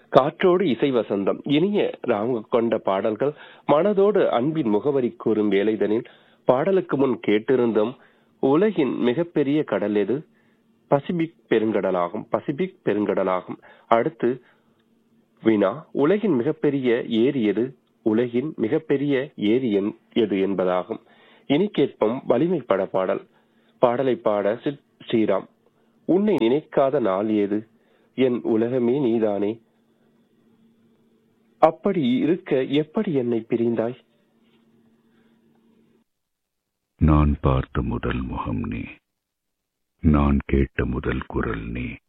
காற்றோடு இசை வசந்தம் இனிய ராங்க கொண்ட பாடல்கள் மனதோடு அன்பின் முகவரி கூறும் வேலைதனில் பாடலுக்கு முன் கேட்டிருந்தோம் உலகின் மிகப்பெரிய கடல் எது பசிபிக் பெருங்கடலாகும் பசிபிக் பெருங்கடலாகும் அடுத்து வினா உலகின் மிகப்பெரிய ஏரி எது உலகின் மிகப்பெரிய ஏரி என்- எது என்பதாகும் இனி கேட்போம் வலிமை பட பாடல் பாடலை பாட சித் ஸ்ரீராம் உன்னை நினைக்காத நாள் ஏது என் உலகமே நீதானே அப்படி இருக்க எப்படி என்னை பிரிந்தாய் நான் பார்த்த முதல் முகம் நீ நான் கேட்ட முதல் குரல் நீ